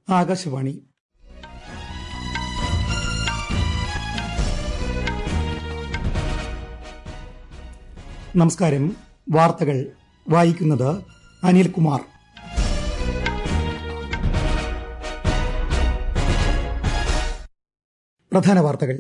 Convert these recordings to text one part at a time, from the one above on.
ആകാശവാണി നമസ്കാരം വാർത്തകൾ വായിക്കുന്നത് അനിൽകുമാർ പ്രധാന വാർത്തകൾ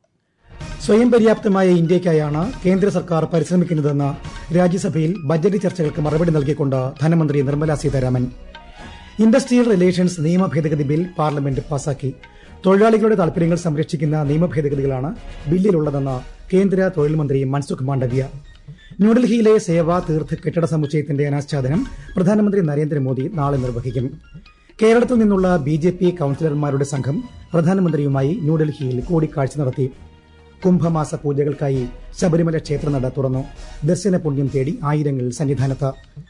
സ്വയം പര്യാപ്തമായ ഇന്ത്യയ്ക്കായാണ് കേന്ദ്ര സർക്കാർ പരിശ്രമിക്കുന്നതെന്ന് രാജ്യസഭയിൽ ബജറ്റ് ചർച്ചകൾക്ക് മറുപടി നൽകിക്കൊണ്ട് ധനമന്ത്രി നിർമ്മല സീതാരാമൻ ഇൻഡസ്ട്രിയൽ റിലേഷൻസ് നിയമ ഭേദഗതി ബിൽ പാർലമെന്റ് പാസാക്കി തൊഴിലാളികളുടെ താൽപര്യങ്ങൾ സംരക്ഷിക്കുന്ന നിയമ ഭേദഗതികളാണ് ബില്ലിലുള്ളതെന്ന് കേന്ദ്ര തൊഴിൽ മന്ത്രി മൻസുഖ് മാണ്ഡവ്യ ന്യൂഡൽഹിയിലെ സേവാ തീർത്ഥ് കെട്ടിട സമുച്ചയത്തിന്റെ അനാച്ഛാദനം പ്രധാനമന്ത്രി നരേന്ദ്രമോദി നാളെ നിർവഹിക്കും കേരളത്തിൽ നിന്നുള്ള ബി ജെ പി കൌൺസിലർമാരുടെ സംഘം പ്രധാനമന്ത്രിയുമായി ന്യൂഡൽഹിയിൽ കൂടിക്കാഴ്ച നടത്തി കുംഭമാസ പൂജകൾക്കായി ശബരിമല ക്ഷേത്രനട തുറന്നു ദർശന പുണ്യം തേടി ആയിരങ്ങൾ സന്നിധാനത്ത്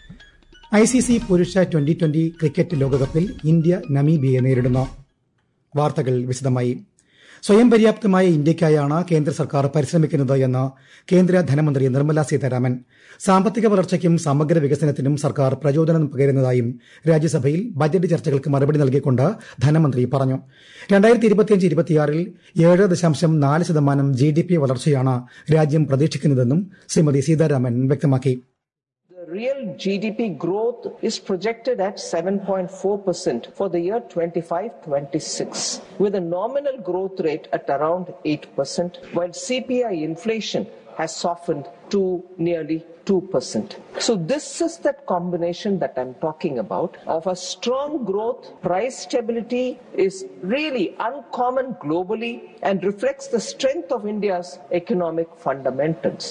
ഐസിസി പുരുഷ ട്വന്റി ട്വന്റി ക്രിക്കറ്റ് ലോകകപ്പിൽ ഇന്ത്യ നമീബിയെ നേരിടുന്നു വാർത്തകൾ വിശദമായി സ്വയം പര്യാപ്തമായ ഇന്ത്യയ്ക്കായാണ് കേന്ദ്ര സർക്കാർ പരിശ്രമിക്കുന്നത് എന്ന് കേന്ദ്ര ധനമന്ത്രി നിർമ്മല സീതാരാമൻ സാമ്പത്തിക വളർച്ചയ്ക്കും സമഗ്ര വികസനത്തിനും സർക്കാർ പ്രചോദനം പകരുന്നതായും രാജ്യസഭയിൽ ബജറ്റ് ചർച്ചകൾക്ക് മറുപടി നൽകിക്കൊണ്ട് ധനമന്ത്രി പറഞ്ഞു രണ്ടായിരത്തി ഇരുപത്തിയഞ്ച് ഇരുപത്തിയാറിൽ ഏഴ് ദശാംശം നാല് ശതമാനം ജി ഡി പി വളർച്ചയാണ് രാജ്യം പ്രതീക്ഷിക്കുന്നതെന്നും ശ്രീമതി സീതാരാമൻ വ്യക്തമാക്കി The real GDP growth is projected at 7.4% for the year 25-26, with a nominal growth rate at around 8%, while CPI inflation has softened to nearly 2%. So this is that combination that I'm talking about of a strong growth, price stability is really uncommon globally and reflects the strength of India's economic fundamentals.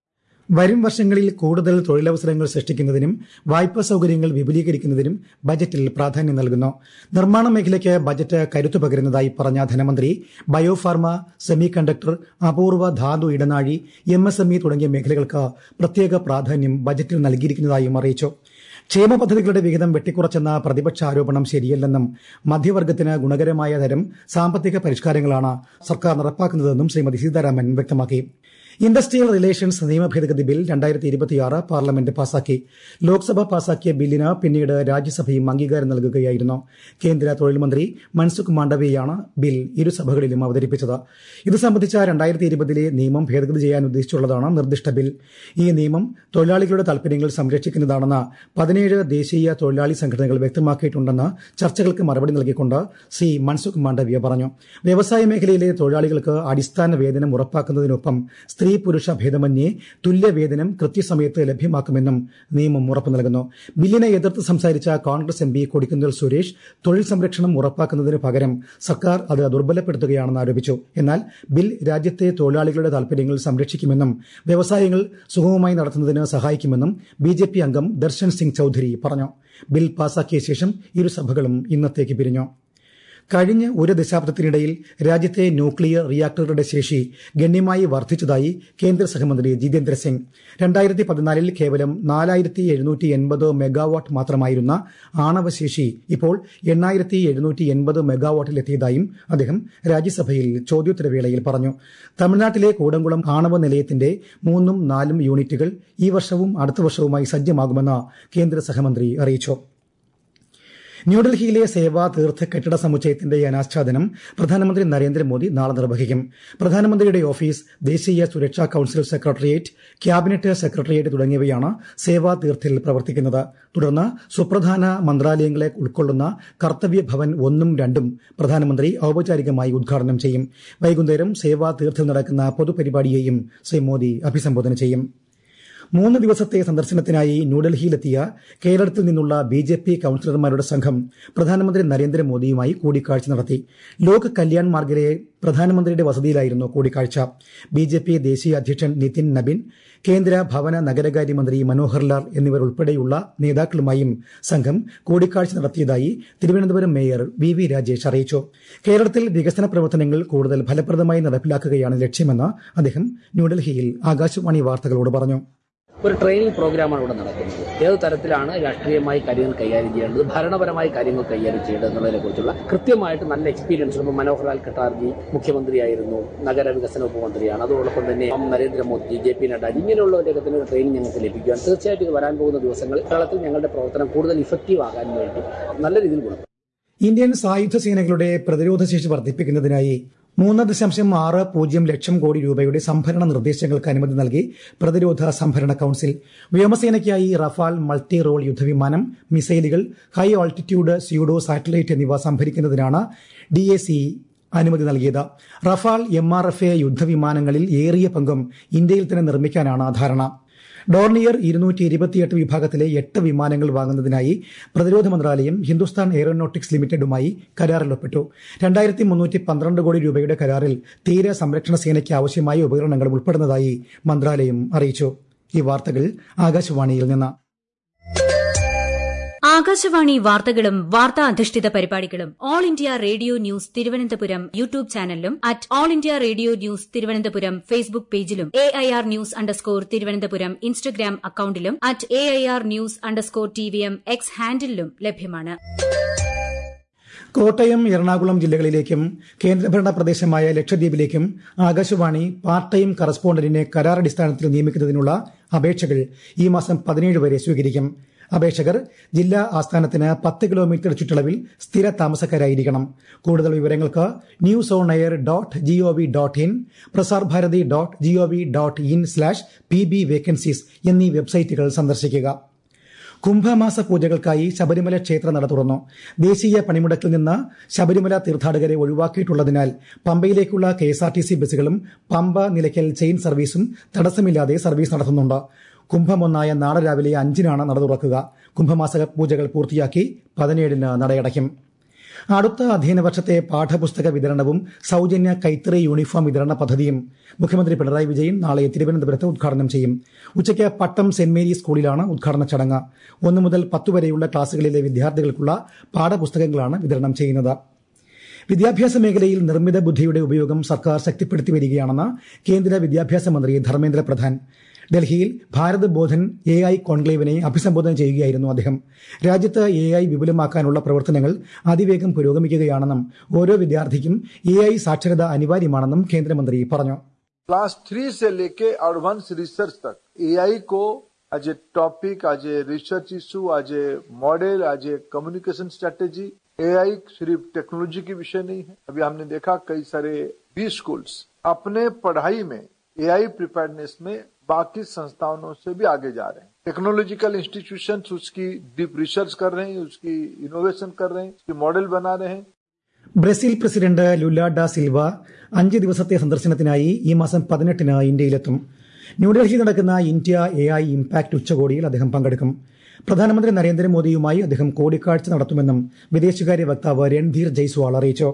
വരും വർഷങ്ങളിൽ കൂടുതൽ തൊഴിലവസരങ്ങൾ സൃഷ്ടിക്കുന്നതിനും വായ്പാ സൌകര്യങ്ങൾ വിപുലീകരിക്കുന്നതിനും ബജറ്റിൽ പ്രാധാന്യം നൽകുന്നു നിർമ്മാണ മേഖലയ്ക്ക് ബജറ്റ് കരുത്തു പകരുന്നതായി പറഞ്ഞ ധനമന്ത്രി ബയോഫാർമ സെമി കണ്ടക്ടർ അപൂർവ ധാതു ഇടനാഴി എം എസ് എം ഇ തുടങ്ങിയ മേഖലകൾക്ക് പ്രത്യേക പ്രാധാന്യം ബജറ്റിൽ നൽകിയിരിക്കുന്നതായും അറിയിച്ചു ക്ഷേമ പദ്ധതികളുടെ വിഹിതം വെട്ടിക്കുറച്ചെന്ന പ്രതിപക്ഷ ആരോപണം ശരിയല്ലെന്നും മധ്യവർഗത്തിന് ഗുണകരമായ തരം സാമ്പത്തിക പരിഷ്കാരങ്ങളാണ് സർക്കാർ നടപ്പാക്കുന്നതെന്നും ശ്രീമതി സീതാരാമൻ വ്യക്തമാക്കി ഇൻഡസ്ട്രിയൽ റിലേഷൻസ് നിയമ ഭേദഗതി ബിൽ രണ്ടായിരത്തി ഇരുപത്തിയാറ് പാർലമെന്റ് പാസാക്കി ലോക്സഭ പാസാക്കിയ ബില്ലിന് പിന്നീട് രാജ്യസഭയും അംഗീകാരം നൽകുകയായിരുന്നു കേന്ദ്ര തൊഴിൽ മന്ത്രി മൻസുഖ് മാണ്ഡവ്യയാണ് ബിൽ ഇരുസഭകളിലും അവതരിപ്പിച്ചത് ഇത് സംബന്ധിച്ച രണ്ടായിരത്തി ഇരുപതിലെ നിയമം ഭേദഗതി ചെയ്യാൻ ഉദ്ദേശിച്ചുള്ളതാണ് നിർദ്ദിഷ്ട ബിൽ ഈ നിയമം തൊഴിലാളികളുടെ താൽപര്യങ്ങൾ സംരക്ഷിക്കുന്നതാണെന്ന് പതിനേഴ് ദേശീയ തൊഴിലാളി സംഘടനകൾ വ്യക്തമാക്കിയിട്ടുണ്ടെന്ന് ചർച്ചകൾക്ക് മറുപടി നൽകിക്കൊണ്ട് ശ്രീ മൻസുഖ് മാണ്ഡവ്യ പറഞ്ഞു വ്യവസായ മേഖലയിലെ തൊഴിലാളികൾക്ക് അടിസ്ഥാന വേതനം ഉറപ്പാക്കുന്നതിനൊപ്പം സ്ത്രീ പുരുഷ ഭേദമന്യേ തുല്യവേതനം കൃത്യസമയത്ത് ലഭ്യമാക്കുമെന്നും നിയമം ഉറപ്പു നൽകുന്നു ബില്ലിനെ എതിർത്ത് സംസാരിച്ച കോൺഗ്രസ് എം പി കൊടിക്കുന്നിൽ സുരേഷ് തൊഴിൽ സംരക്ഷണം ഉറപ്പാക്കുന്നതിന് പകരം സർക്കാർ അത് ദുർബലപ്പെടുത്തുകയാണെന്ന് ആരോപിച്ചു എന്നാൽ ബിൽ രാജ്യത്തെ തൊഴിലാളികളുടെ താൽപര്യങ്ങൾ സംരക്ഷിക്കുമെന്നും വ്യവസായങ്ങൾ സുഗമമായി നടത്തുന്നതിന് സഹായിക്കുമെന്നും ബി ജെ പി അംഗം ദർശൻ സിംഗ് ചൌധരി പറഞ്ഞു ബിൽ പാസാക്കിയ ശേഷം ഇരുസഭകളും ഇന്നത്തേക്ക് പിരിഞ്ഞു കഴിഞ്ഞ ഒരു ദശാബ്ദത്തിനിടയിൽ രാജ്യത്തെ ന്യൂക്ലിയർ റിയാക്ടറുകളുടെ ശേഷി ഗണ്യമായി വർദ്ധിച്ചതായി കേന്ദ്ര സഹമന്ത്രി ജിതേന്ദ്ര സിംഗ് രണ്ടായിരത്തി പതിനാലിൽ കേവലം നാലായിരത്തി എഴുന്നൂറ്റി എൺപത് മെഗാവാട്ട് മാത്രമായിരുന്ന ആണവശേഷി ഇപ്പോൾ എണ്ണായിരത്തി എഴുന്നൂറ്റി എൺപത് മെഗാവാട്ടിലെത്തിയതായും അദ്ദേഹം രാജ്യസഭയിൽ ചോദ്യോത്തരവേളയിൽ പറഞ്ഞു തമിഴ്നാട്ടിലെ കൂടംകുളം ആണവ നിലയത്തിന്റെ മൂന്നും നാലും യൂണിറ്റുകൾ ഈ വർഷവും അടുത്ത വർഷവുമായി സജ്ജമാകുമെന്ന് കേന്ദ്ര സഹമന്ത്രി അറിയിച്ചു ന്യൂഡൽഹിയിലെ സേവാ തീർത്ഥ കെട്ടിട സമുച്ചയത്തിന്റെ അനാച്ഛാദനം പ്രധാനമന്ത്രി നരേന്ദ്രമോദി നാളെ നിർവഹിക്കും പ്രധാനമന്ത്രിയുടെ ഓഫീസ് ദേശീയ സുരക്ഷാ കൌൺസിൽ സെക്രട്ടേറിയറ്റ് ക്യാബിനറ്റ് സെക്രട്ടേറിയറ്റ് തുടങ്ങിയവയാണ് സേവാ തീർത്ഥിൽ പ്രവർത്തിക്കുന്നത് തുടർന്ന് സുപ്രധാന മന്ത്രാലയങ്ങളെ ഉൾക്കൊള്ളുന്ന കർത്തവ്യ ഭവൻ ഒന്നും രണ്ടും പ്രധാനമന്ത്രി ഔപചാരികമായി ഉദ്ഘാടനം ചെയ്യും വൈകുന്നേരം സേവാ തീർത്ഥിൽ നടക്കുന്ന പൊതുപരിപാടിയെയും ശ്രീ മോദി അഭിസംബോധന ചെയ്യും മൂന്ന് ദിവസത്തെ സന്ദർശനത്തിനായി ന്യൂഡൽഹിയിലെത്തിയ കേരളത്തിൽ നിന്നുള്ള ബി ജെ പി കൌൺസിലർമാരുടെ സംഘം പ്രധാനമന്ത്രി നരേന്ദ്രമോദിയുമായി കൂടിക്കാഴ്ച നടത്തി ലോക് കല്യാൺ മാർഗിലെ പ്രധാനമന്ത്രിയുടെ വസതിയിലായിരുന്നു കൂടിക്കാഴ്ച ബി ജെ പി ദേശീയ അധ്യക്ഷൻ നിതിൻ നബിൻ കേന്ദ്ര ഭവന നഗരകാര്യമന്ത്രി മനോഹർ ലാൽ എന്നിവരുൾപ്പെടെയുള്ള നേതാക്കളുമായും സംഘം കൂടിക്കാഴ്ച നടത്തിയതായി Thiruvananthapuram mayor V V Rajesh അറിയിച്ചു കേരളത്തിൽ വികസന പ്രവർത്തനങ്ങൾ കൂടുതൽ ഫലപ്രദമായി നടപ്പിലാക്കുകയാണ് ലക്ഷ്യമെന്ന് അദ്ദേഹം ന്യൂഡൽഹിയിൽ ആകാശവാണി വാർത്തകളോട് പറഞ്ഞു ഒരു ട്രെയിനിങ് പ്രോഗ്രാമാണ് ഇവിടെ നടക്കുന്നത് ഏത് തരത്തിലാണ് രാഷ്ട്രീയമായി കാര്യങ്ങൾ കൈകാര്യം ചെയ്യേണ്ടത് ഭരണപരമായി കാര്യങ്ങൾ കൈകാര്യം ചെയ്യേണ്ടത് എന്നുള്ളതിനെ കുറിച്ചുള്ള കൃത്യമായിട്ട് നല്ല എക്സ്പീരിയൻസ് ഇപ്പോൾ മനോഹർലാൽ ഖട്ടാർജി മുഖ്യമന്ത്രിയായിരുന്നു നഗരവികസന ഉപമന്ത്രിയാണ് അതോടൊപ്പം തന്നെ നരേന്ദ്രമോദി ജെ പി നഡ്ഡ ഇങ്ങനെയുള്ളവരുടെയൊക്കെ തന്നെ ട്രെയിനിങ് ഞങ്ങൾക്ക് ലഭിക്കുകയാണ് തീർച്ചയായിട്ടും ഇത് വരാൻ പോകുന്ന ദിവസങ്ങളിൽ കേരളത്തിൽ ഞങ്ങളുടെ പ്രവർത്തനം കൂടുതൽ ഇഫക്റ്റീവ് ആകാൻ വേണ്ടി നല്ല രീതിയിൽ കൊടുക്കും ഇന്ത്യൻ സായുധ സേനകളുടെ പ്രതിരോധ ശേഷി വർദ്ധിപ്പിക്കുന്നതിനായി മൂന്ന് ദശാംശം ആറ് പൂജ്യം ലക്ഷം കോടി രൂപയുടെ സംഭരണ നിർദ്ദേശങ്ങൾക്ക് അനുമതി നൽകി പ്രതിരോധ സംഭരണ കൌൺസിൽ വ്യോമസേനയ്ക്കായി റഫാൽ മൾട്ടി റോൾ യുദ്ധവിമാനം മിസൈലുകൾ ഹൈ ആൾട്ടിറ്റ്യൂഡ് സ്യൂഡോ സാറ്റലൈറ്റ് എന്നിവ സംഭരിക്കുന്നതിനാണ് ഡി എ സി അനുമതി നൽകിയത് Rafale M R F A യുദ്ധവിമാനങ്ങളിൽ ഏറിയ പങ്കും ഇന്ത്യയിൽ തന്നെ നിർമ്മിക്കാനാണ് ധാരണ ഡോർണിയർ ഇരുന്നൂറ്റി ഇരുപത്തിയെട്ട് വിഭാഗത്തിലെ എട്ട് വിമാനങ്ങൾ വാങ്ങുന്നതിനായി പ്രതിരോധ മന്ത്രാലയം ഹിന്ദുസ്ഥാൻ എയറോനോട്ടിക്സ് ലിമിറ്റഡുമായി കരാറിൽ ഒപ്പിട്ടു രണ്ടായിരത്തി മുന്നൂറ്റി പന്ത്രണ്ട് കോടി രൂപയുടെ കരാറിൽ തീര സംരക്ഷണ സേനയ്ക്ക് ആവശ്യമായ ഉപകരണങ്ങൾ ഉൾപ്പെടുന്നതായി മന്ത്രാലയം അറിയിച്ചു ഈ വാർത്തകൾ ആകാശവാണിയിൽ നിന്ന് ആകാശവാണി വാർത്തകളും വാർത്താ അധിഷ്ഠിത പരിപാടികളും all India radio news Thiruvananthapuram YouTube ചാനലിലും at all India radio news Thiruvananthapuram Facebook പേജിലും A I R news underscore Thiruvananthapuram Instagram അക്കൌണ്ടിലും at A I R news underscore T V M X ഹാൻഡിലും ലഭ്യമാണ് കോട്ടയം എറണാകുളം ജില്ലകളിലേക്കും കേന്ദ്രഭരണ പ്രദേശമായ ലക്ഷദ്വീപിലേക്കും ആകാശവാണി പാർട്ട് ടൈം കറസ്പോണ്ടന്റിനെ കരാറടിസ്ഥാനത്തിൽ നിയമിക്കുന്നതിനുള്ള അപേക്ഷകൾ ഈ മാസം പതിനേഴ് വരെ സ്വീകരിക്കും അപേക്ഷകർ ജില്ലാ ആസ്ഥാനത്തിന് പത്ത് കിലോമീറ്റർ ചുറ്റളവിൽ സ്ഥിര താമസക്കാരായിരിക്കണം കൂടുതൽ വിവരങ്ങൾക്ക് news on air dot G O V dot in Prasar Bharati dot G O V dot in slash P B vacancies എന്നീ വെബ്സൈറ്റുകൾ സന്ദർശിക്കുക കുംഭമാസ പൂജകൾക്കായി ശബരിമല ക്ഷേത്ര നട തുറന്നു ദേശീയ പണിമുടക്കിൽ നിന്ന് ശബരിമല തീർത്ഥാടകരെ ഒഴിവാക്കിയിട്ടുള്ളതിനാൽ പമ്പയിലേക്കുള്ള K S R T C ബസ്സുകളും പമ്പ നിലയ്ക്കൽ ചെയിൻ സർവീസും തടസ്സമില്ലാതെ സർവീസ് നടത്തുന്നുണ്ട് കുംഭമൊന്നായ നാളെ രാവിലെ അഞ്ചിനാണ് നട തുറക്കുക കുംഭമാസ പൂജകൾ പൂർത്തിയാക്കി പതിനേഴിന് നടയടയ്ക്കും അടുത്ത അധ്യയന വർഷത്തെ പാഠപുസ്തക വിതരണവും സൌജന്യ കൈത്തറി യൂണിഫോം വിതരണ പദ്ധതിയും മുഖ്യമന്ത്രി പിണറായി വിജയൻ നാളെ തിരുവനന്തപുരത്ത് ഉദ്ഘാടനം ചെയ്യും ഉച്ചയ്ക്ക് പട്ടം സെന്റ് മേരീസ് സ്കൂളിലാണ് ഉദ്ഘാടന ചടങ്ങ് ഒന്നു മുതൽ പത്ത് വരെയുള്ള ക്ലാസുകളിലെ വിദ്യാർത്ഥികൾക്കുള്ള പാഠപുസ്തകങ്ങളാണ് വിതരണം ചെയ്യുന്നത് വിദ്യാഭ്യാസ മേഖലയിൽ നിർമ്മിത ബുദ്ധിയുടെ ഉപയോഗം സർക്കാർ ശക്തിപ്പെടുത്തി വരികയാണെന്ന് കേന്ദ്ര വിദ്യാഭ്യാസ മന്ത്രി ധർമ്മേന്ദ്ര പ്രധാൻ ഡൽഹിയിൽ ഭാരത് ബോധൻ എ ഐ കോൺക്ലേവിനെ അഭിസംബോധന ചെയ്യുകയായിരുന്നു അദ്ദേഹം രാജ്യത്ത് എ ഐ വിപുലമാക്കാനുള്ള പ്രവർത്തനങ്ങൾ അതിവേഗം പുരോഗമിക്കുകയാണെന്നും ഓരോ വിദ്യാർത്ഥിക്കും എ ഐ സാക്ഷരത അനിവാര്യമാണെന്നും കേന്ദ്രമന്ത്രി പറഞ്ഞു क्लास थ्री से लेके एडवांस रिसर्च तक एआई को as a topic as a research issue as a model as a communication strategy AI सिर्फ टेक्नोलॉजी की विषय नहीं है अभी हमने देखा कई सारे बी स्कूल्स अपने पढ़ाई में एआई प्रिपेयरनेस में बाकी संस्थानों से भी आगे जा रहे हैं टेक्नोलॉजिकल इंस्टीट्यूशन उसकी डीप रिसर्च कर रहे हैं उसकी इनोवेशन कर रहे हैं उसकी मॉडल बना रहे हैं Brazil president Lula da Silva അഞ്ച് ദിവസത്തെ സന്ദർശനത്തിനായി ഈ മാസം പതിനെട്ടിന് ഇന്ത്യയിലെത്തും ന്യൂഡൽഹിയിൽ നടക്കുന്ന ഇന്ത്യ എ ഐ ഇംപാക്ട് ഉച്ചകോടിയിൽ അദ്ദേഹം പങ്കെടുക്കും പ്രധാനമന്ത്രി നരേന്ദ്രമോദിയുമായി അദ്ദേഹം കൂടിക്കാഴ്ച നടത്തുമെന്നും വിദേശകാര്യ വക്താവ് രൺധീർ ജയ്സ്വാൾ അറിയിച്ചു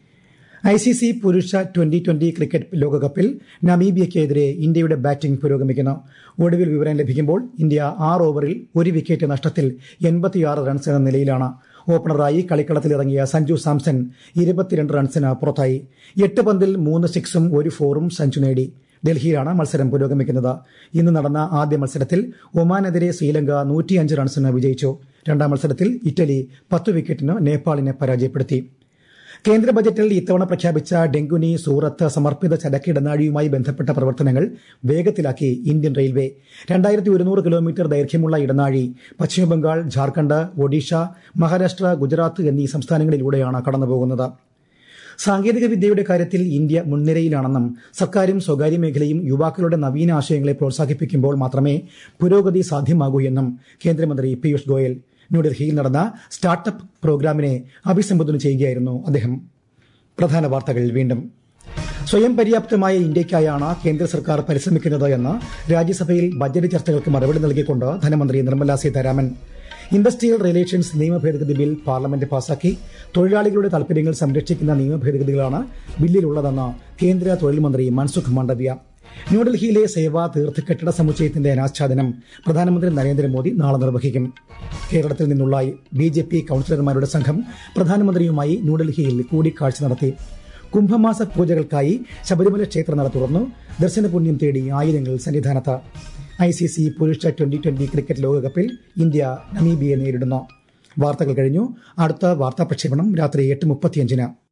ഐ സി സി പുരുഷ ട്വന്റി ട്വന്റി ക്രിക്കറ്റ് ലോകകപ്പിൽ നമീബിയയ്ക്കെതിരെ ഇന്ത്യയുടെ ബാറ്റിംഗ് പുരോഗമിക്കുന്നു ഒടുവിൽ വിവരം ലഭിക്കുമ്പോൾ ഇന്ത്യ ആറ് ഓവറിൽ ഒരു വിക്കറ്റ് നഷ്ടത്തിൽ എൺപത്തിയാറ് റൺസ് എന്ന നിലയിലാണ് ഓപ്പണറായി കളിക്കളത്തിലിറങ്ങിയ സഞ്ജു സാംസൺ ഇരുപത്തിരണ്ട് റൺസിന് പുറത്തായി എട്ട് പന്തിൽ മൂന്ന് സിക്സും ഒരു ഫോറും സഞ്ജു നേടി ഡൽഹിയിലാണ് മത്സരം പുരോഗമിക്കുന്നത് ഇന്ന് നടന്ന ആദ്യ മത്സരത്തിൽ ഒമാനെതിരെ ശ്രീലങ്ക നൂറ്റിയഞ്ച് റൺസിന് വിജയിച്ചു രണ്ടാം മത്സരത്തിൽ ഇറ്റലി പത്ത് വിക്കറ്റിന് നേപ്പാളിനെ പരാജയപ്പെടുത്തി കേന്ദ്ര ബജറ്റിൽ ഇത്തവണ പ്രഖ്യാപിച്ച ഡെങ്കുനി സൂറത്ത് സമർപ്പിത ചരക്ക് ഇടനാഴിയുമായി ബന്ധപ്പെട്ട പ്രവർത്തനങ്ങൾ വേഗത്തിലാക്കി ഇന്ത്യൻ റെയിൽവേ രണ്ടായിരത്തി ഒരുന്നൂറ് കിലോമീറ്റർ ദൈർഘ്യമുള്ള ഇടനാഴി പശ്ചിമബംഗാൾ ജാർഖണ്ഡ് ഒഡീഷ മഹാരാഷ്ട്ര ഗുജറാത്ത് എന്നീ സംസ്ഥാനങ്ങളിലൂടെയാണ് കടന്നുപോകുന്നത് സാങ്കേതിക വിദ്യയുടെ കാര്യത്തിൽ ഇന്ത്യ മുൻനിരയിലാണെന്നും സർക്കാരും സ്വകാര്യ മേഖലയും യുവാക്കളുടെ നവീന ആശയങ്ങളെ പ്രോത്സാഹിപ്പിക്കുമ്പോൾ മാത്രമേ പുരോഗതി സാധ്യമാകൂ എന്നും കേന്ദ്രമന്ത്രി പീയൂഷ് ഗോയൽ ന്യൂഡൽഹിയിൽ നടന്ന സ്റ്റാർട്ടപ്പ് പ്രോഗ്രാമിനെ അഭിസംബോധന ചെയ്യുകയായിരുന്നു അദ്ദേഹം പ്രധാന വാർത്തകൾ വീണ്ടും സ്വയം പര്യാപ്തമായ ഇന്ത്യയ്ക്കായാണ് കേന്ദ്ര സർക്കാർ പരിശ്രമിക്കുന്നത് എന്ന് രാജ്യസഭയിൽ ബജറ്റ് ചർച്ചകൾക്ക് മറുപടി നൽകിക്കൊണ്ട് ധനമന്ത്രി നിർമ്മല സീതാരാമൻ ഇൻഡസ്ട്രിയൽ റിലേഷൻസ് നിയമ ഭേദഗതി ബിൽ പാർലമെന്റ് പാസാക്കി തൊഴിലാളികളുടെ താൽപര്യങ്ങൾ സംരക്ഷിക്കുന്ന നിയമ ഭേദഗതികളാണ് ബില്ലിലുള്ളതെന്ന് കേന്ദ്ര തൊഴിൽ മന്ത്രി മൻസുഖ് മാണ്ഡവ്യ ന്യൂഡൽഹിയിലെ സേവാ തീർത്ഥ കെട്ടിട സമുച്ചയത്തിന്റെ അനാച്ഛാദനം പ്രധാനമന്ത്രി നരേന്ദ്രമോദി നാളെ നിർവഹിക്കും കേരളത്തിൽ നിന്നുള്ള ബി ജെ പി കൌൺസിലർമാരുടെ സംഘം പ്രധാനമന്ത്രിയുമായി ന്യൂഡൽഹിയിൽ കൂടിക്കാഴ്ച നടത്തി കുംഭമാസ പൂജകൾക്കായി ശബരിമല ക്ഷേത്ര നട തുറന്നു ദർശന പുണ്യം തേടി ആയിരങ്ങൾ സന്നിധാനത്ത് ഐ സി സി പുരുഷ ട്വന്റി ട്വന്റി ക്രിക്കറ്റ് ലോകകപ്പിൽ ഇന്ത്യ നമീബിയെ നേരിടുന്നു വാർത്തകൾ കഴിഞ്ഞു അടുത്ത വാർത്താ പ്രക്ഷേപണം രാത്രി എട്ട് മുപ്പത്തിയഞ്ചിന്